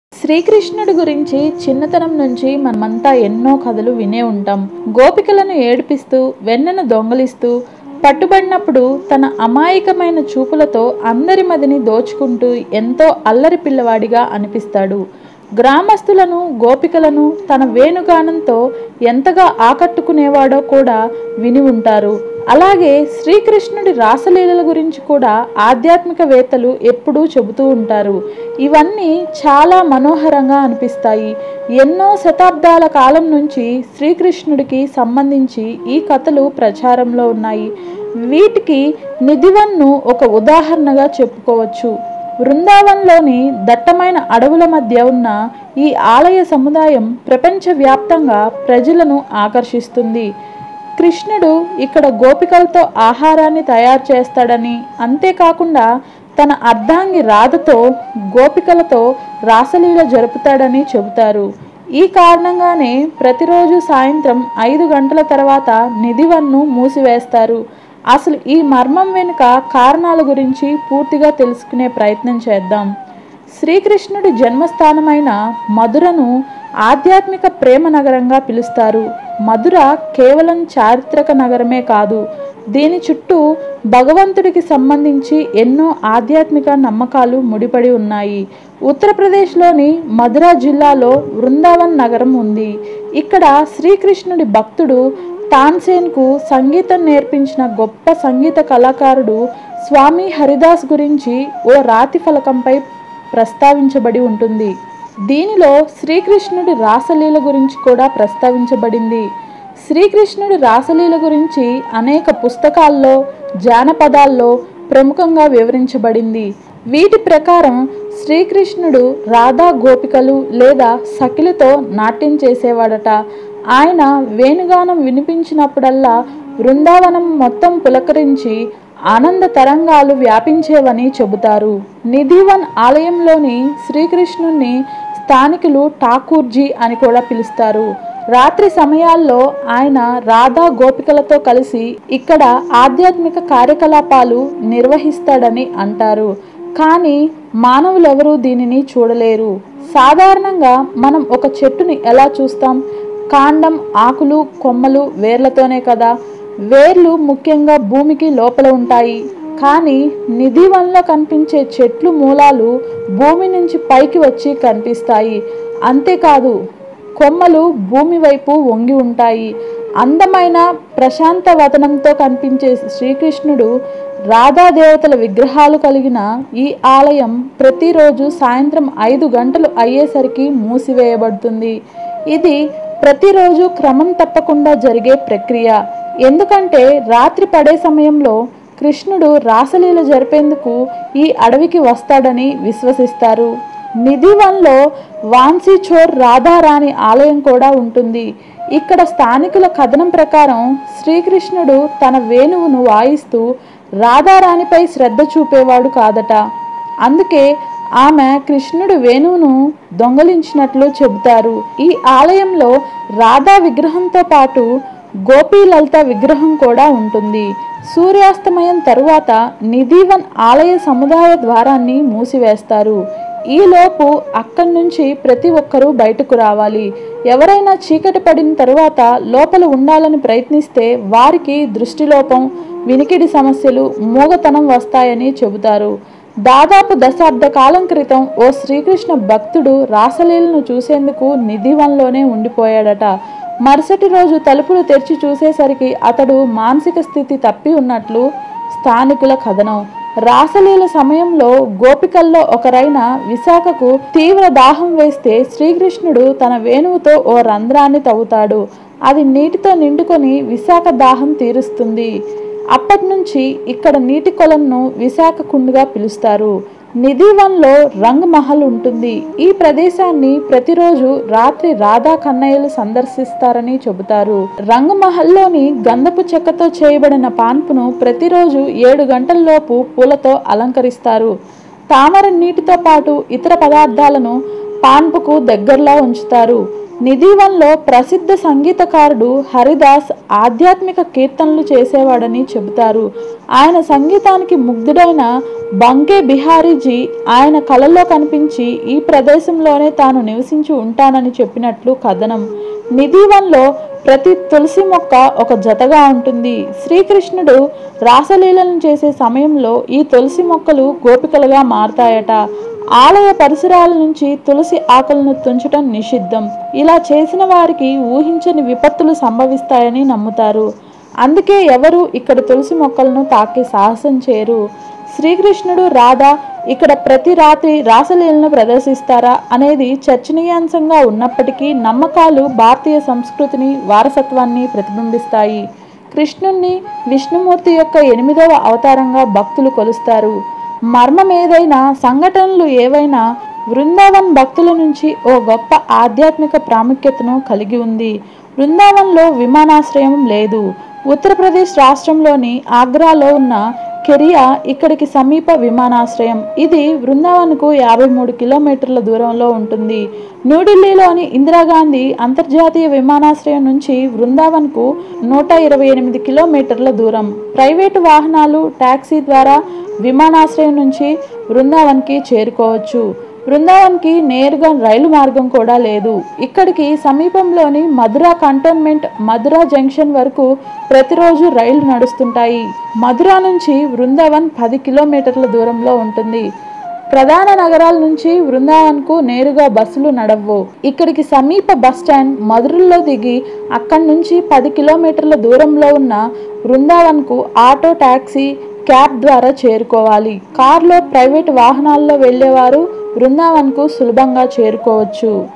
శ్రీకృష్ణుడి గురించి చిన్నతనం నుంచి మనమంతా ఎన్నో కథలు వినే ఉంటాం గోపికలను ఏడిపిస్తూ వెన్నెను దొంగలిస్తూ పట్టుబడినప్పుడు తన అమాయకమైన చూపులతో అందరి మదిని దోచుకుంటూ ఎంతో అల్లరి పిల్లవాడిగా అనిపిస్తాడు గ్రామస్తులను గోపికలను తన వేణుగానంతో ఎంతగా ఆకట్టుకునేవాడో కూడా విని ఉంటారు అలాగే శ్రీకృష్ణుడి రాసలీలల గురించి కూడా ఆధ్యాత్మికవేత్తలు ఎప్పుడూ చెబుతూ ఉంటారు ఇవన్నీ చాలా మనోహరంగా అనిపిస్తాయి ఎన్నో శతాబ్దాల కాలం నుంచి శ్రీకృష్ణుడికి సంబంధించి ఈ కథలు ప్రచారంలో ఉన్నాయి వీటికి నిధివన్ను ఒక ఉదాహరణగా చెప్పుకోవచ్చు బృందావన్లోని దట్టమైన అడవుల మధ్య ఉన్న ఈ ఆలయ సముదాయం ప్రపంచవ్యాప్తంగా ప్రజలను ఆకర్షిస్తుంది కృష్ణుడు ఇక్కడ గోపికలతో ఆహారాన్ని తయారు చేస్తాడని అంతేకాకుండా తన అర్ధాంగి రాధతో గోపికలతో రాసలీల జరుపుతాడని చెబుతారు ఈ కారణంగానే ప్రతిరోజు సాయంత్రం ఐదు గంటల తర్వాత నిధివన్ను మూసివేస్తారు అసలు ఈ మర్మం వెనుక కారణాల గురించి పూర్తిగా తెలుసుకునే ప్రయత్నం చేద్దాం శ్రీకృష్ణుడి జన్మస్థానమైన మధురను ఆధ్యాత్మిక ప్రేమ నగరంగా పిలుస్తారు మధుర కేవలం చారిత్రక నగరమే కాదు దీని చుట్టూ భగవంతుడికి సంబంధించి ఎన్నో ఆధ్యాత్మిక నమ్మకాలు ముడిపడి ఉన్నాయి ఉత్తరప్రదేశ్లోని మధుర జిల్లాలో వృందావన్ నగరం ఉంది ఇక్కడ శ్రీకృష్ణుడి భక్తుడు తాన్సేన్కు సంగీతం నేర్పించిన గొప్ప సంగీత కళాకారుడు స్వామి హరిదాస్ గురించి ఓ రాతి ఫలకంపై ప్రస్తావించబడి ఉంటుంది దీనిలో శ్రీకృష్ణుడి రాసలీల గురించి కూడా ప్రస్తావించబడింది శ్రీకృష్ణుడి రాసలీల గురించి అనేక పుస్తకాల్లో జానపదాల్లో ప్రముఖంగా వివరించబడింది వీటి ప్రకారం శ్రీకృష్ణుడు రాధా గోపికలు లేదా సఖిలతో నాట్యం చేసేవాడట ఆయన వేణుగానం వినిపించినప్పుడల్లా బృందావనం మొత్తం పులకరించి ఆనంద తరంగాలు వ్యాపించేవని చెబుతారు నిధివన్ ఆలయంలోని శ్రీకృష్ణుణ్ణి స్థానికులు ఠాకూర్జీ అని కూడా పిలుస్తారు రాత్రి సమయాల్లో ఆయన రాధా గోపికలతో కలిసి ఇక్కడ ఆధ్యాత్మిక కార్యకలాపాలు నిర్వహిస్తాడని అంటారు కానీ మానవులెవరూ దీనిని చూడలేరు సాధారణంగా మనం ఒక చెట్టుని ఎలా చూస్తాం కాండం ఆకులు కొమ్మలు వేర్లతోనే కదా వేర్లు ముఖ్యంగా భూమికి లోపల ఉంటాయి కానీ నిధివన్లో కనిపించే చెట్లు మూలాలు భూమి నుంచి పైకి వచ్చి కనిపిస్తాయి అంతేకాదు కొమ్మలు భూమి వైపు వంగి ఉంటాయి అందమైన ప్రశాంత వదనంతో కనిపించే శ్రీకృష్ణుడు రాధాదేవతల విగ్రహాలు కలిగిన ఈ ఆలయం ప్రతిరోజు సాయంత్రం ఐదు గంటలు అయ్యేసరికి మూసివేయబడుతుంది ఇది ప్రతిరోజు క్రమం తప్పకుండా జరిగే ప్రక్రియ ఎందుకంటే రాత్రి పడే సమయంలో కృష్ణుడు రాసలీల జరిపేందుకు ఈ అడవికి వస్తాడని విశ్వసిస్తారు నిధివన్లో వాన్సీచోర్ రాధారాణి ఆలయం కూడా ఉంటుంది ఇక్కడ స్థానికుల కథనం ప్రకారం శ్రీకృష్ణుడు తన వేణువును వాయిస్తూ రాధారాణిపై శ్రద్ధ చూపేవాడు కాదట అందుకే ఆమె కృష్ణుడు వేణువును దొంగలించినట్లు చెబుతారు ఈ ఆలయంలో రాధా విగ్రహంతో పాటు గోపీ లలిత విగ్రహం కూడా ఉంటుంది సూర్యాస్తమయం తరువాత నిధివన్ ఆలయ సముదాయ ద్వారాన్ని మూసివేస్తారు ఈలోపు అక్కడి నుంచి ప్రతి ఒక్కరూ బయటకు రావాలి ఎవరైనా చీకటి పడిన తరువాత లోపల ఉండాలని ప్రయత్నిస్తే వారికి దృష్టిలోపం వినికిడి సమస్యలు మూగతనం వస్తాయని చెబుతారు దాదాపు దశాబ్ద కాలం క్రితం ఓ శ్రీకృష్ణ భక్తుడు రాసలీలను చూసేందుకు నిధివన్లోనే ఉండిపోయాడట మరుసటి రోజు తలుపులు తెరిచి చూసేసరికి అతడు మానసిక స్థితి తప్పి ఉన్నట్లు స్థానికుల కథనం రాసలీల సమయంలో గోపికల్లో ఒకరైన విశాఖకు తీవ్ర దాహం వేస్తే శ్రీకృష్ణుడు తన వేణువుతో ఓ రంధ్రాన్ని తవ్వుతాడు అది నీటితో నిండుకొని విశాఖ దాహం తీరుస్తుంది అప్పటి నుంచి ఇక్కడ నీటి కొలంను విశాఖ కుండుగా పిలుస్తారు నిధివన్లో రంగ్ మహల్ ఉంటుంది ఈ ప్రదేశాన్ని ప్రతిరోజు రాత్రి రాధా కన్నయ్యలు సందర్శిస్తారని చెబుతారు రంగ్ మహల్లోని గంధపు చెక్కతో చేయబడిన పాన్పును ప్రతిరోజు ఏడు గంటల్లోపు పూలతో అలంకరిస్తారు తామర నీటితో పాటు ఇతర పదార్థాలను పాన్పుకు దగ్గరలో ఉంచుతారు నిధివన్లో ప్రసిద్ధ సంగీతకారుడు హరిదాస్ ఆధ్యాత్మిక కీర్తనలు చేసేవాడని చెబుతారు ఆయన సంగీతానికి ముగ్ధుడైన బంకే బిహారీజీ ఆయన కలలో కనిపించి ఈ ప్రదేశంలోనే తాను నివసించి ఉంటానని చెప్పినట్లు కథనం నిధివన్లో ప్రతి తులసి మొక్క ఒక జతగా ఉంటుంది శ్రీకృష్ణుడు రాసలీలను చేసే సమయంలో ఈ తులసి మొక్కలు గోపికలుగా మారతాయట ఆలయ పరిసరాల నుంచి తులసి ఆకులను తుంచటం నిషిద్ధం ఇలా చేసిన వారికి ఊహించని విపత్తులు సంభవిస్తాయని నమ్ముతారు అందుకే ఎవరు ఇక్కడ తులసి మొక్కలను తాకే సాహసం చేయరు శ్రీకృష్ణుడు రాధ ఇక్కడ ప్రతి రాత్రి రాసలీలను ప్రదర్శిస్తారా అనేది చర్చనీయాంశంగా ఉన్నప్పటికీ నమ్మకాలు భారతీయ సంస్కృతిని వారసత్వాన్ని ప్రతిబింబిస్తాయి కృష్ణుణ్ణి విష్ణుమూర్తి యొక్క ఎనిమిదవ అవతారంగా భక్తులు కొలుస్తారు మర్మం ఏదైనా సంఘటనలు ఏవైనా బృందావన్ భక్తుల నుంచి ఓ గొప్ప ఆధ్యాత్మిక ప్రాముఖ్యతను కలిగి ఉంది బృందావన్లో విమానాశ్రయం లేదు ఉత్తరప్రదేశ్ రాష్ట్రంలోని ఆగ్రాలో ఉన్న కెరియా ఇక్కడికి సమీప విమానాశ్రయం ఇది బృందావన్కు యాభై మూడు కిలోమీటర్ల దూరంలో ఉంటుంది న్యూఢిల్లీలోని ఇందిరాగాంధీ అంతర్జాతీయ విమానాశ్రయం నుంచి బృందావన్కు నూట ఇరవై ఎనిమిది కిలోమీటర్ల దూరం ప్రైవేటు వాహనాలు ట్యాక్సీ ద్వారా విమానాశ్రయం నుంచి బృందావన్కి చేరుకోవచ్చు బృందావన్కి నేరుగా రైలు మార్గం కూడా లేదు ఇక్కడికి సమీపంలోని మధురా కంటోన్మెంట్ మధురా జంక్షన్ వరకు ప్రతిరోజు రైళ్లు నడుస్తుంటాయి మధురా నుంచి బృందావన్ పది కిలోమీటర్ల దూరంలో ఉంటుంది ప్రధాన నగరాల నుంచి బృందావన్కు నేరుగా బస్సులు నడవ్వు ఇక్కడికి సమీప బస్ స్టాండ్ మధురలో దిగి అక్కడి నుంచి పది కిలోమీటర్ల దూరంలో ఉన్న బృందావన్కు ఆటో టాక్సీ క్యాబ్ ద్వారా చేరుకోవాలి కార్లో ప్రైవేట్ వాహనాల్లో వెళ్ళేవారు బృందావన్కు సులభంగా చేరుకోవచ్చు